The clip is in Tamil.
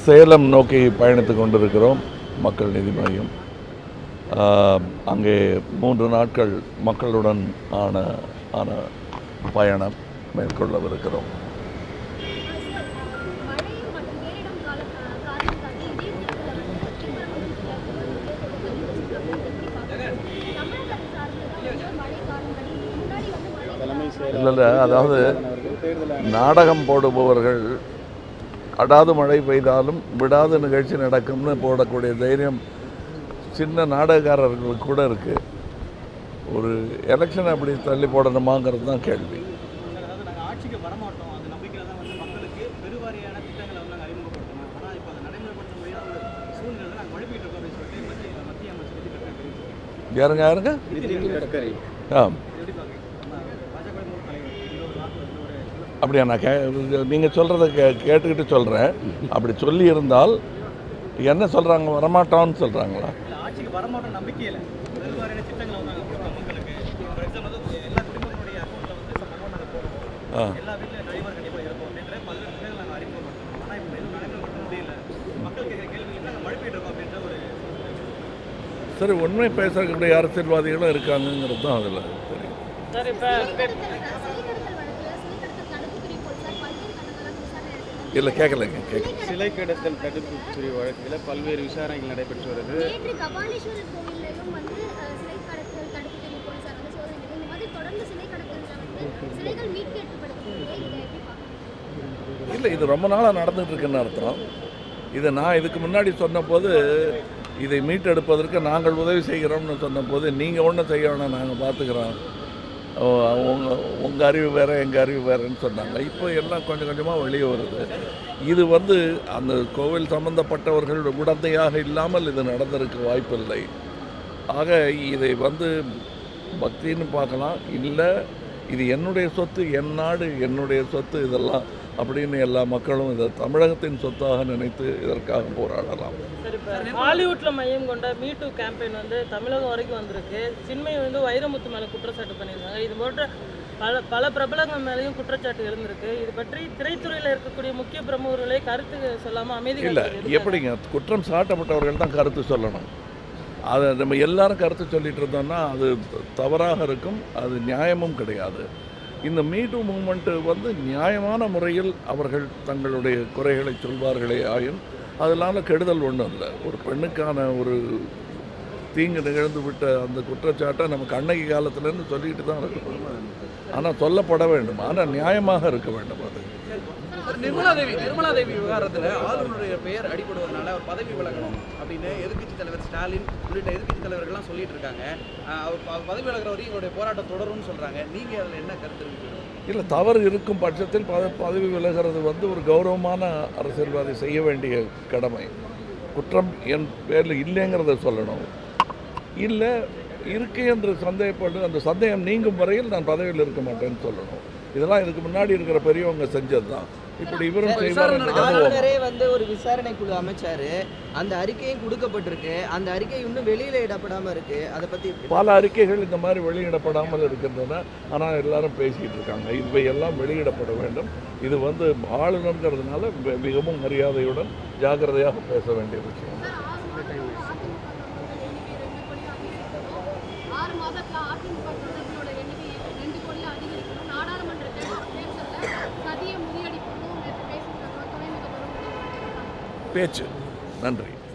சேலம் நோக்கி பயணித்து கொண்டிருக்கிறோம் மக்கள் நீதி மையம் ஆஹ், அங்கே மூன்று நாட்கள் மக்களுடன் ஆன ஆன பயணம் மேற்கொள்ளவிருக்கிறோம் மழை மற்றும் பேரிடம் கால காரணம் காட்டி தமிழக சார்ந்து வந்து மழை காரணம் காட்டி முன்னாடி வந்து மழை தலைமை இல்லை இல்லை அதாவது அவர்கள் தேர்தல் நாடகம் போடுபவர்கள் அடாது மழை பெய்தாலும் விடாத நிகழ்ச்சி நடக்கும்னு போடக்கூடிய தைரியம் சின்ன நாடகக்காரர்களுக்கு கூட இருக்குது ஒரு எலெக்ஷன் அப்படி தள்ளி போடணுமாங்கிறது தான் கேள்வி அதாவது நாங்கள் ஆட்சிக்கு வரமாட்டோம் அந்த நம்பிக்கையில் தான் வந்து மக்களுக்கு பெருவாரியான திட்டங்களை வந்து நாங்கள் அறிமுகப்படுத்தணும் ஆனால் இப்போ அதை நடைமுறைப்படுத்த முடியாத ஒரு சூழ்நிலை நாங்கள் மழுப்பிட்டு இருக்கோம் அப்படின்னு சொல்லிட்டு மத்திய மத்திய அமைச்சர் நிதின் கட்கரி தெரிவிச்சிருக்காங்க யாருங்க யாருங்க நிதின் கட்கரி ஆ எப்படி பார்க்குறீங்க நம்ம பாஜக மூத்த தலைவர் இருபது நாட்கள் வந்து ஒரு அப்படியா நான் கே நீங்கள் சொல்கிறத கே கேட்டுக்கிட்டு சொல்கிறேன் அப்படி சொல்லி இருந்தால் என்ன சொல்கிறாங்க வரமாட்டோம்னு சொல்கிறாங்களா இல்லை ஆட்சிக்கு வரமாட்டோம் நம்பிக்கையில் பெருவாரியான திட்டங்களை வந்து நாங்கள் கொடுப்போம் மக்களுக்கு ஃபார் எக்ஸாம்பிள் வந்து எல்லா குடும்பங்களுடைய அக்கௌண்ட்டில் வந்து சம் அமௌண்ட் நாங்கள் போடுவோம் ஆ எல்லா வீட்டிலும் டிரைவர் கண்டிப்பாக இருக்கும் அப்படின்ற பல்வேறு திட்டங்களை நாங்கள் அறிமுகப்படுத்தணும் ஆனால் இப்போ எதுவும் நடைமுறைப்படுத்த முடியல மக்கள் கேட்குற கேள்வி நாங்கள் மழுப்பிட்டு இருக்கோம் அப்படின்ற ஒரு சரி உண்மை பேசக்கூடிய அரசியல்வாதிகளும் இருக்காங்கங்கிறது தான் அதில் தெரியும் சார் இப்போ சிலைக்கடத்தல் வழக்கில் சிலைக்கடத்தல் தடுப்புத்துறை போலீசார் பல்வேறு கட்டங்களாக விசாரணை நடத்தினாங்க இல்லை கேட்கலைங்க கேட்க சிலை கடத்தல் தடுப்பு பிரிவு வழக்கில் பல்வேறு விசாரணைகள் நடைபெற்று வருது நேற்று கபாலீஸ்வரர் கோவில்லையும் வந்து அஹ், சிலை கடத்தல் தடுப்புத்துறை போலீசார் வந்து சோதனை நடத்தி இந்த மாதிரி தொடர்ந்து சிலை கடத்தல்ல வந்து சிலைகள் மீட்கப்படுகிறது இதை எப்படி பார்க்குறீங்க இல்லை இது ரொம்ப நாளாக நடந்துட்டு இருக்குன்னு அர்த்தம் இதை நான் இதுக்கு முன்னாடி சொன்னபோது இதை மீட்டெடுப்பதற்கு நாங்கள் உதவி செய்கிறோம்னு சொன்னபோது நீங்கள் ஒன்றும் செய்ய வேணாம் நாங்கள் பார்த்துக்குறோம் உங்கள் உங்கள் அறிவு வேறு எங்கள் அறிவு வேறுன்னு சொன்னாங்க இப்போ எல்லாம் கொஞ்சம் கொஞ்சமாக வெளியே வருது இது வந்து அந்த கோவில் சம்பந்தப்பட்டவர்கள் உடந்தையாக இல்லாமல் இது நடந்திருக்க வாய்ப்பில்லை ஆக இதை வந்து பக்தின்னு பார்க்கலாம் இல்லை இது என்னுடைய சொத்து என் நாடு என்னுடைய சொத்து இதெல்லாம் அப்படின்னு எல்லா மக்களும் இதை தமிழகத்தின் சொத்தாக நினைத்து இதற்காக போராடலாம் சரி இப்போ ஹாலிவுட்ல மையம் கொண்ட மீ டூ கேம்பெயின் வந்து தமிழகம் வரைக்கும் வந்திருக்கு சின்மை வந்து வைரமுத்து மேலே குற்றச்சாட்டு பண்ணியிருக்காங்க இது போன்ற பல பல பிரபலங்கள் மேலேயும் குற்றச்சாட்டு எழுந்திருக்கு இது பற்றி திரைத்துறையில் இருக்கக்கூடிய முக்கிய பிரமுகர்களே கருத்து சொல்லாமல் அமைதி இல்லை காத்து இருக்காங்க. எப்படிங்க குற்றம் சாட்டப்பட்டவர்கள் தான் கருத்து சொல்லணும் அதை நம்ம எல்லாரும் கருத்து சொல்லிட்டு இருந்தோம்னா அது தவறாக இருக்கும் அது நியாயமும் கிடையாது இந்த மீட்டு மூமெண்ட்டு வந்து நியாயமான முறையில் அவர்கள் தங்களுடைய குறைகளை சொல்வார்களே ஆயின் அதனால கெடுதல் ஒன்றும் இல்லை ஒரு பெண்ணுக்கான ஒரு தீங்கு நிகழ்ந்து விட்ட அந்த குற்றச்சாட்டை நம்ம கண்ணகி காலத்துலேருந்து சொல்லிட்டு தான் இருக்கணும் ஆனால் சொல்லப்பட வேண்டும் ஆனால் நியாயமாக இருக்க வேண்டும் அது நிர்மலா தேவி நிர்மலா தேவி விவகாரத்தில் ஆளுநருடைய பெயர் அடிபடுவதனால அவர் பதவி விலகணும் அப்படின்னு எதிர்க்கட்சி தலைவர் ஸ்டாலின் உள்ளிட்ட எதிர்க்கட்சி தலைவர்கள்லாம் சொல்லிட்டு இருக்காங்க ஆஹ் அவர் ப- பதவி விலகிற வரையும் இவருடைய போராட்டம் தொடரும்னு சொல்றாங்க நீங்க அதில் என்ன கருத்து தெரிவிக்கிறீங்க இல்லை தவறு இருக்கும் பட்சத்தில் பத பதவி விலகிறது வந்து ஒரு கௌரவமான அரசியல்வாதி செய்ய வேண்டிய கடமை குற்றம் என் பேரில் இல்லைங்கிறத சொல்லணும் இல்லை இருக்கு என்று சந்தேகப்பட்டு அந்த சந்தேகம் நீங்கும் வரையில் நான் பதவியில் இருக்க மாட்டேன்னு சொல்லணும் இதெல்லாம் இதுக்கு முன்னாடி இருக்கிற பெரியவங்க செஞ்சது தான் இப்படி இவரும் செய்வார் என்று நம்புவோம் ஆளுநரே வந்து ஒரு விசாரணை குழு அமைச்சாரு அந்த அறிக்கையும் கொடுக்கப்பட்டிருக்கு அந்த அறிக்கை இன்னும் வெளியில இடப்படாம இருக்கு அதை பத்தி எப்படி? பல அறிக்கைகள் இந்த மாதிரி வெளியிடப்படாமல் இருக்கின்றன ஆனால் எல்லாரும் பேசிகிட்டு இருக்காங்க இவை எல்லாம் வெளியிடப்பட வேண்டும் இது வந்து ஆளுநர்ங்கிறதுனால மிக- மிகவும் மரியாதையுடன் ஜாக்கிரதையாக பேச வேண்டிய விஷயம் ஆறு மாதத்துல அதிமுக தொண்டர்களோட எண்ணிக்கை ரெண்டு கோடி அதிகரிக்கணும் நாடாளுமன்ற தேர்தலில் சதியை முறியடிக்கணும் நேற்று பேசியிருக்காங்க துணை முதல்வரும் பேச்சு நன்றி